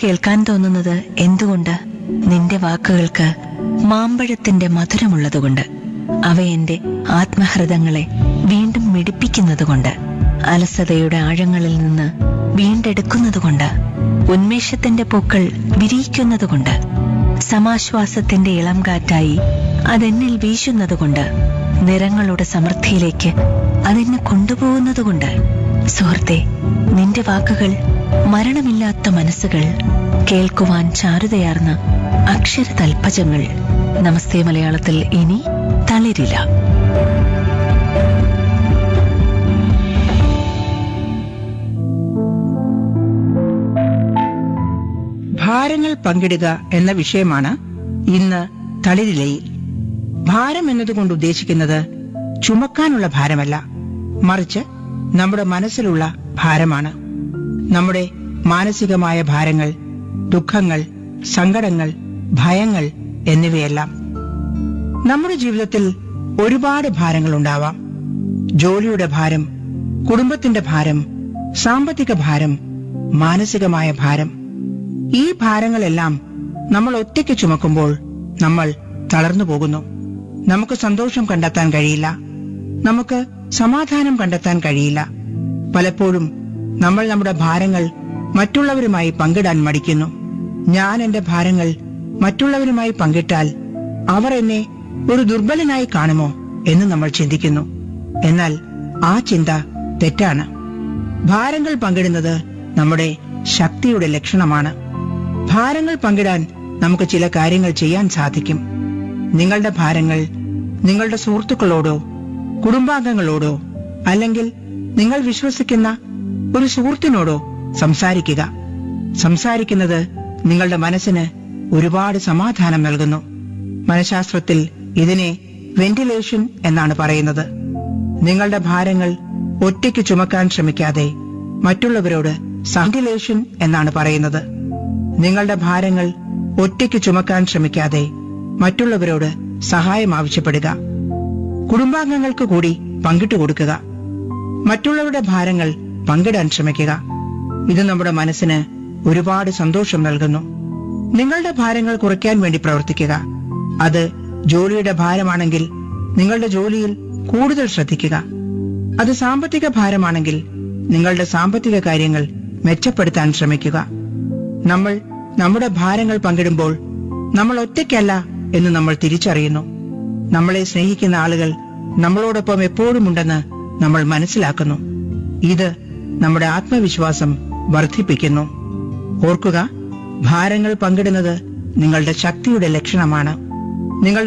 കേൾക്കാൻ തോന്നുന്നത് എന്തുകൊണ്ട് നിന്റെ വാക്കുകൾക്ക് മാമ്പഴത്തിന്റെ മധുരമുള്ളതുകൊണ്ട് അവ എന്റെ ആത്മഹൃദങ്ങളെ വീണ്ടും മിടിപ്പിക്കുന്നതുകൊണ്ട് അലസതയുടെ ആഴങ്ങളിൽ നിന്ന് വീണ്ടെടുക്കുന്നതുകൊണ്ട് ഉന്മേഷത്തിന്റെ പൂക്കൾ വിരിയിക്കുന്നതുകൊണ്ട് സമാശ്വാസത്തിന്റെ ഇളം കാറ്റായി അതെന്നിൽ വീശുന്നതുകൊണ്ട് നിറങ്ങളുടെ സമൃദ്ധിയിലേക്ക് അതെന്നെ കൊണ്ടുപോകുന്നതുകൊണ്ട് സുഹൃത്തെ നിന്റെ വാക്കുകൾ മരണമില്ലാത്ത മനസ്സുകൾ കേൾക്കുവാൻ ചാരുതയാർന്ന അക്ഷര തൽപ്പജങ്ങൾ നമസ്തേ മലയാളത്തിൽ ഇനി തളിരില്ല ഭാരങ്ങൾ പങ്കിടുക എന്ന വിഷയമാണ് ഇന്ന് തളിരിലയിൽ ഭാരം എന്നതുകൊണ്ട് ഉദ്ദേശിക്കുന്നത് ചുമക്കാനുള്ള ഭാരമല്ല മറിച്ച് നമ്മുടെ മനസ്സിലുള്ള ഭാരമാണ് നമ്മുടെ മാനസികമായ ഭാരങ്ങൾ ദുഃഖങ്ങൾ സങ്കടങ്ങൾ ഭയങ്ങൾ എന്നിവയെല്ലാം നമ്മുടെ ജീവിതത്തിൽ ഒരുപാട് ഭാരങ്ങൾ ഉണ്ടാവാം ജോലിയുടെ ഭാരം കുടുംബത്തിന്റെ ഭാരം സാമ്പത്തിക ഭാരം മാനസികമായ ഭാരം ഈ ഭാരങ്ങളെല്ലാം നമ്മൾ ഒറ്റയ്ക്ക് ചുമക്കുമ്പോൾ നമ്മൾ തളർന്നു പോകുന്നു നമുക്ക് സന്തോഷം കണ്ടെത്താൻ കഴിയില്ല നമുക്ക് സമാധാനം കണ്ടെത്താൻ കഴിയില്ല പലപ്പോഴും നമ്മൾ നമ്മുടെ ഭാരങ്ങൾ മറ്റുള്ളവരുമായി പങ്കിടാൻ മടിക്കുന്നു ഞാൻ എന്റെ ഭാരങ്ങൾ മറ്റുള്ളവരുമായി പങ്കിട്ടാൽ അവർ എന്നെ ഒരു ദുർബലനായി കാണുമോ എന്ന് നമ്മൾ ചിന്തിക്കുന്നു എന്നാൽ ആ ചിന്ത തെറ്റാണ് ഭാരങ്ങൾ പങ്കിടുന്നത് നമ്മുടെ ശക്തിയുടെ ലക്ഷണമാണ് ഭാരങ്ങൾ പങ്കിടാൻ നമുക്ക് ചില കാര്യങ്ങൾ ചെയ്യാൻ സാധിക്കും നിങ്ങളുടെ ഭാരങ്ങൾ നിങ്ങളുടെ സുഹൃത്തുക്കളോടോ കുടുംബാംഗങ്ങളോടോ അല്ലെങ്കിൽ നിങ്ങൾ വിശ്വസിക്കുന്ന ഒരു സുഹൃത്തിനോടോ സംസാരിക്കുക സംസാരിക്കുന്നത് നിങ്ങളുടെ മനസ്സിന് ഒരുപാട് സമാധാനം നൽകുന്നു മനഃശാസ്ത്രത്തിൽ ഇതിനെ വെന്റിലേഷൻ എന്നാണ് പറയുന്നത് നിങ്ങളുടെ ഭാരങ്ങൾ ഒറ്റയ്ക്ക് ചുമക്കാൻ ശ്രമിക്കാതെ മറ്റുള്ളവരോട് സഹന്റിലേഷൻ എന്നാണ് പറയുന്നത് നിങ്ങളുടെ ഭാരങ്ങൾ ഒറ്റയ്ക്ക് ചുമക്കാൻ ശ്രമിക്കാതെ മറ്റുള്ളവരോട് സഹായം ആവശ്യപ്പെടുക കുടുംബാംഗങ്ങൾക്ക് കൂടി പങ്കിട്ടു കൊടുക്കുക മറ്റുള്ളവരുടെ ഭാരങ്ങൾ പങ്കിടാൻ ശ്രമിക്കുക ഇത് നമ്മുടെ മനസ്സിന് ഒരുപാട് സന്തോഷം നൽകുന്നു നിങ്ങളുടെ ഭാരങ്ങൾ കുറയ്ക്കാൻ വേണ്ടി പ്രവർത്തിക്കുക അത് ജോലിയുടെ ഭാരമാണെങ്കിൽ നിങ്ങളുടെ ജോലിയിൽ കൂടുതൽ ശ്രദ്ധിക്കുക അത് സാമ്പത്തിക ഭാരമാണെങ്കിൽ നിങ്ങളുടെ സാമ്പത്തിക കാര്യങ്ങൾ മെച്ചപ്പെടുത്താൻ ശ്രമിക്കുക നമ്മൾ നമ്മുടെ ഭാരങ്ങൾ പങ്കിടുമ്പോൾ നമ്മൾ ഒറ്റയ്ക്കല്ല എന്ന് നമ്മൾ തിരിച്ചറിയുന്നു നമ്മളെ സ്നേഹിക്കുന്ന ആളുകൾ നമ്മളോടൊപ്പം എപ്പോഴും ഉണ്ടെന്ന് നമ്മൾ മനസ്സിലാക്കുന്നു ഇത് നമ്മുടെ ആത്മവിശ്വാസം വർദ്ധിപ്പിക്കുന്നു ഓർക്കുക ഭാരങ്ങൾ പങ്കിടുന്നത് നിങ്ങളുടെ ശക്തിയുടെ ലക്ഷണമാണ് നിങ്ങളുടെ